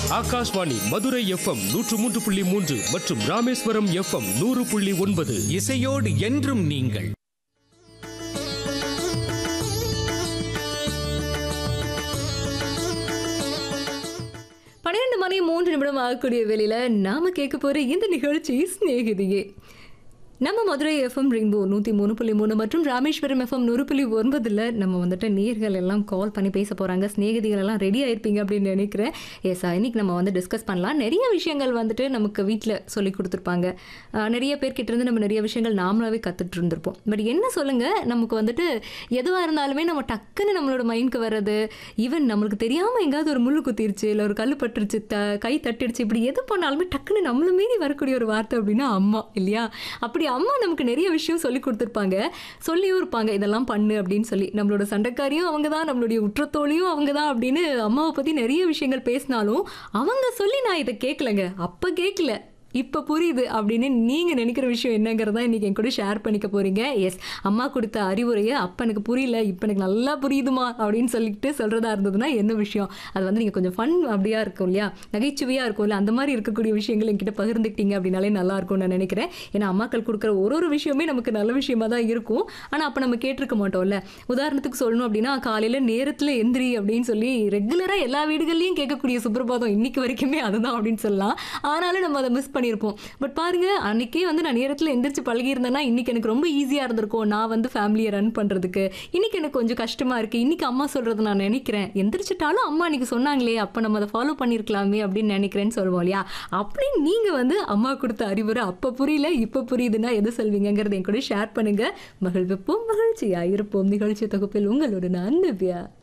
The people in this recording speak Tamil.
ஆகாஷ்வாணி மதுரை எஃப்எம் நூற்று மூன்று புள்ளி மூன்று மற்றும் ராமேஸ்வரம் எஃப்எம் நூறு புள்ளி ஒன்பது இசையோடு என்றும் நீங்கள் பன்னிரெண்டு மணி மூன்று நிமிடம் ஆகக்கூடிய வேலையில நாம கேட்க போற இந்த நிகழ்ச்சி சிநேகிதியே நம்ம மதுரை எஃப்எம் ரெயின்போ நூற்றி மூணு புள்ளி மூணு மற்றும் ராமேஸ்வரம் எஃப்எம் நூறு புள்ளி ஒன்பதில் நம்ம வந்துட்டு நேர்கள் எல்லாம் கால் பண்ணி பேச போகிறாங்க ஸ்நேகிதிகள் எல்லாம் ரெடி ஆயிருப்பீங்க அப்படின்னு நினைக்கிறேன் எஸ் இன்னைக்கு நம்ம வந்து டிஸ்கஸ் பண்ணலாம் நிறைய விஷயங்கள் வந்துட்டு நமக்கு வீட்டில் சொல்லி கொடுத்துருப்பாங்க ஆஹ் நிறைய பேர்கிட்ட இருந்து நம்ம நிறைய விஷயங்கள் நாமளாவே கற்றுட்டு இருந்திருப்போம் பட் என்ன சொல்லுங்கள் நமக்கு வந்துட்டு எதுவாக இருந்தாலுமே நம்ம டக்குன்னு நம்மளோட மைண்டுக்கு வர்றது ஈவன் நம்மளுக்கு தெரியாமல் எங்கேயாவது ஒரு முள்ளு குத்திருச்சு இல்லை ஒரு கல் பட்டுருச்சு த கை தட்டிடுச்சு இப்படி எது பண்ணாலுமே டக்குன்னு நம்மள மீறி வரக்கூடிய ஒரு வார்த்தை அப்படின்னா அம்மா இல்லையா அப்படி அம்மா நமக்கு நிறைய விஷயம் சொல்லி கொடுத்துருப்பாங்க சொல்லியும் இருப்பாங்க இதெல்லாம் பண்ணு அப்படின்னு சொல்லி நம்மளோட சண்டைக்காரியும் அவங்க தான் நம்மளுடைய உற்றத்தோழியும் அவங்க தான் அப்படின்னு அம்மாவை பற்றி நிறைய விஷயங்கள் பேசினாலும் அவங்க சொல்லி நான் இதை கேட்கலங்க அப்போ கேட்கல இப்போ புரியுது அப்படின்னு நீங்கள் நினைக்கிற விஷயம் என்னங்கிறதா இன்றைக்கி என் கூட ஷேர் பண்ணிக்க போகிறீங்க எஸ் அம்மா கொடுத்த அறிவுரையை அப்போ எனக்கு புரியல இப்போ எனக்கு நல்லா புரியுதுமா அப்படின்னு சொல்லிட்டு சொல்கிறதா இருந்ததுன்னா என்ன விஷயம் அது வந்து நீங்கள் கொஞ்சம் ஃபன் அப்படியா இருக்கும் இல்லையா நகைச்சுவையாக இருக்கும் இல்லை அந்த மாதிரி இருக்கக்கூடிய விஷயங்கள் என்கிட்ட பகிர்ந்துக்கிட்டீங்க அப்படின்னாலே நல்லா இருக்கும்னு நான் நினைக்கிறேன் ஏன்னா அம்மாக்கள் கொடுக்குற ஒரு ஒரு விஷயமே நமக்கு நல்ல விஷயமா தான் இருக்கும் ஆனால் அப்போ நம்ம கேட்டிருக்க மாட்டோம்ல உதாரணத்துக்கு சொல்லணும் அப்படின்னா காலையில் நேரத்தில் எந்திரி அப்படின்னு சொல்லி ரெகுலராக எல்லா வீடுகள்லையும் கேட்கக்கூடிய சுப்பிரபாதம் இன்னைக்கு வரைக்குமே அதுதான் அப்படின்னு சொல்லலாம் ஆனாலும் நம்ம அதை மிஸ் பண்ணியிருப்போம் பட் பாருங்க அன்னைக்கே வந்து நான் நேரத்தில் எந்திரிச்சு பழகியிருந்தேன்னா இன்னைக்கு எனக்கு ரொம்ப ஈஸியாக இருந்திருக்கும் நான் வந்து ஃபேமிலியை ரன் பண்ணுறதுக்கு இன்னைக்கு எனக்கு கொஞ்சம் கஷ்டமாக இருக்குது இன்னைக்கு அம்மா சொல்கிறது நான் நினைக்கிறேன் எந்திரிச்சிட்டாலும் அம்மா அன்னைக்கு சொன்னாங்களே அப்போ நம்ம அதை ஃபாலோ பண்ணியிருக்கலாமே அப்படின்னு நினைக்கிறேன்னு சொல்லுவோம் இல்லையா அப்படி நீங்கள் வந்து அம்மா கொடுத்த அறிவுரை அப்போ புரியல இப்போ புரியுதுன்னா எது சொல்வீங்கங்கிறத என் கூட ஷேர் பண்ணுங்க மகிழ்விப்போம் மகிழ்ச்சியாக இருப்போம் நிகழ்ச்சி தொகுப்பில் உங்களோட நான் திவ்யா